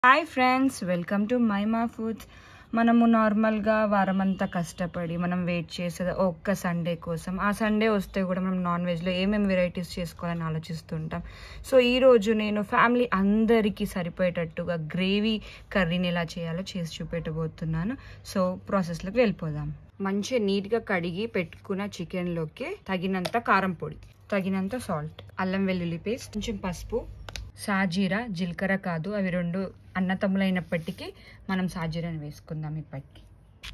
hi friends welcome to Maima foods మనము నార్మల్గా వారమంతా కష్టపడి మనం వెయిట్ చేసేది ఒక్క సండే కోసం ఆ సండే వస్తే కూడా మనం నాన్ వెజ్లో ఏమేమి వెరైటీస్ చేసుకోవాలని ఆలోచిస్తుంటాం సో ఈరోజు నేను ఫ్యామిలీ అందరికీ సరిపోయేటట్టుగా గ్రేవీ కర్రీని ఎలా చేయాలో చేసి చూపెట్టబోతున్నాను సో ప్రాసెస్లోకి వెళ్ళిపోదాం మంచిగా నీట్గా కడిగి పెట్టుకున్న చికెన్లోకి తగినంత కారం పొడి తగినంత సాల్ట్ అల్లం వెల్లుల్లి పేస్ట్ కొంచెం పసుపు సాజీరా జీలకర్ర కాదు అవి రెండు అన్నతమ్ములైనప్పటికీ మనం సాజీరాని వేసుకుందాం ఇప్పటికి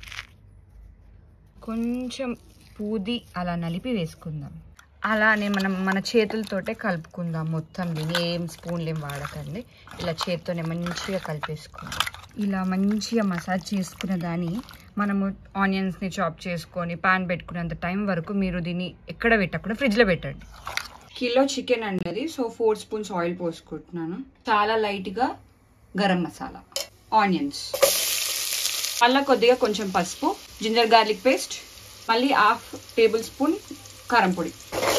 కొంచెం పూది అలా నలిపి వేసుకుందాం అలానే మనం మన చేతులతోటే కలుపుకుందాం మొత్తం దీన్ని ఏం స్పూన్లు ఏం వాడకండి ఇలా చేత్తోనే మంచిగా కలిపేసుకుందాం ఇలా మంచిగా మసాజ్ చేసుకున్న దాన్ని మనము ఆనియన్స్ని చాప్ చేసుకొని పాన్ పెట్టుకునేంత టైం వరకు మీరు దీన్ని ఎక్కడ పెట్టకుండా ఫ్రిడ్జ్లో పెట్టండి కిలో చికెన్ అన్నది సో ఫోర్ స్పూన్స్ ఆయిల్ పోసుకుంటున్నాను చాలా లైట్గా గరం మసాలా ఆనియన్స్ మళ్ళీ కొద్దిగా కొంచెం పసుపు జింజర్ గార్లిక్ పేస్ట్ మళ్ళీ హాఫ్ టేబుల్ స్పూన్ కారం పొడి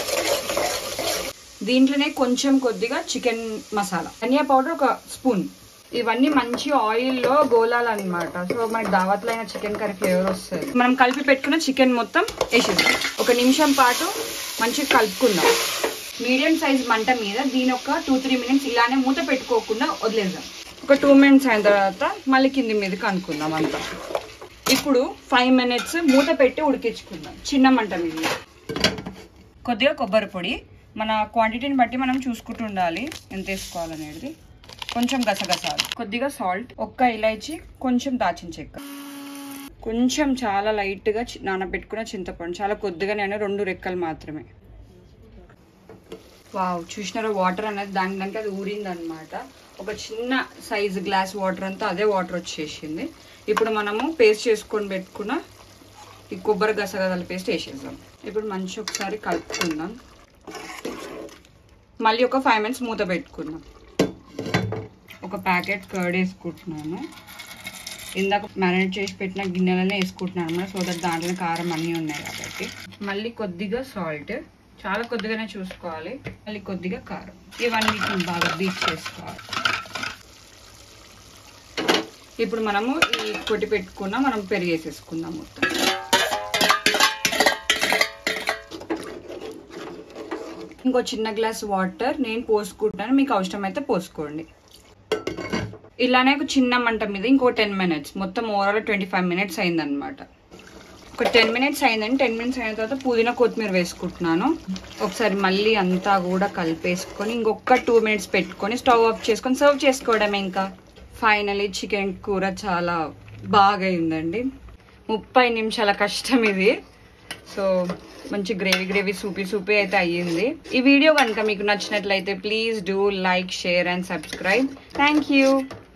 దీంట్లోనే కొంచెం కొద్దిగా చికెన్ మసాలా ధనియా పౌడర్ ఒక స్పూన్ ఇవన్నీ మంచి ఆయిల్లో గోలాలన్నమాట సో మనకి దావత్లో అయిన చికెన్ కర్రీ ఫ్లేవర్ వస్తుంది మనం కలిపి పెట్టుకున్న చికెన్ మొత్తం వేసేద్దాం ఒక నిమిషం పాటు మంచిగా కలుపుకుందాం మీడియం సైజ్ మంట మీద దీని ఒక టూ త్రీ మినిట్స్ ఇలానే మూత పెట్టుకోకుండా వదిలేద్దాం ఒక టూ మినిట్స్ అయిన తర్వాత మళ్ళీ కింది మీదకి అనుకుందాం అంతా ఇప్పుడు ఫైవ్ మినిట్స్ మూత పెట్టి ఉడికించుకుందాం చిన్న మంట మీద కొద్దిగా కొబ్బరి పొడి మన క్వాంటిటీని బట్టి మనం చూసుకుంటూ ఉండాలి ఎంత వేసుకోవాలనేది కొంచెం గసగసాలు కొద్దిగా సాల్ట్ ఒక్క ఇలాచి కొంచెం దాచిన చెక్క కొంచెం చాలా లైట్గా చి- నానబెట్టుకున్న చింతపండు చాలా కొద్దిగా నేను రెండు రెక్కలు మాత్రమే వావ్ చూసినారా వాటర్ అనేది దాని దానికి అది ఊరింది అనమాట ఒక చిన్న సైజ్ గ్లాస్ వాటర్ అంతా అదే వాటర్ వచ్చేసింది ఇప్పుడు మనము పేస్ట్ చేసుకొని పెట్టుకున్న ఈ కొబ్బరి గసగసాల పేస్ట్ వేసేద్దాం ఇప్పుడు మంచి ఒకసారి కలుపుకుందాం మళ్ళీ ఒక ఫైవ్ మినిట్స్ మూత పెట్టుకుందాం ఒక ప్యాకెట్ కర్డ్ వేసుకుంటున్నాను ఇందాక మ్యారినేట్ చేసి పెట్టిన గిన్నెలనే వేసుకుంటున్నాను అనమాట సో దట్ దాంట్లో కారం అన్నీ ఉన్నాయి కాబట్టి మళ్ళీ కొద్దిగా సాల్ట్ చాలా కొద్దిగానే చూసుకోవాలి మళ్ళీ కొద్దిగా కారం ఇవన్నీ బాగా బీట్ చేసుకోవాలి ఇప్పుడు మనము ఈ కొట్టి పెట్టుకున్న మనం పెరిగేసేసుకుందాం మొత్తం ఇంకో చిన్న గ్లాస్ వాటర్ నేను పోసుకుంటాను మీకు అవసరం అయితే పోసుకోండి ఇలానే ఒక చిన్న మంట మీద ఇంకో టెన్ మినిట్స్ మొత్తం ఓవరాల్ ట్వంటీ ఫైవ్ మినిట్స్ అయిందనమాట ఒక టెన్ మినిట్స్ అయిందండి టెన్ మినిట్స్ అయిన తర్వాత పుదీనా కొత్తిమీర వేసుకుంటున్నాను ఒకసారి మళ్ళీ అంతా కూడా కలిపేసుకొని ఇంకొక టూ మినిట్స్ పెట్టుకొని స్టవ్ ఆఫ్ చేసుకొని సర్వ్ చేసుకోవడమే ఇంకా ఫైనలీ చికెన్ కూర చాలా బాగా అయిందండి ముప్పై నిమిషాల కష్టం ఇది సో మంచి గ్రేవీ గ్రేవీ సూపీ సూపీ అయితే అయ్యింది ఈ వీడియో కనుక మీకు నచ్చినట్లయితే please do like share and subscribe thank you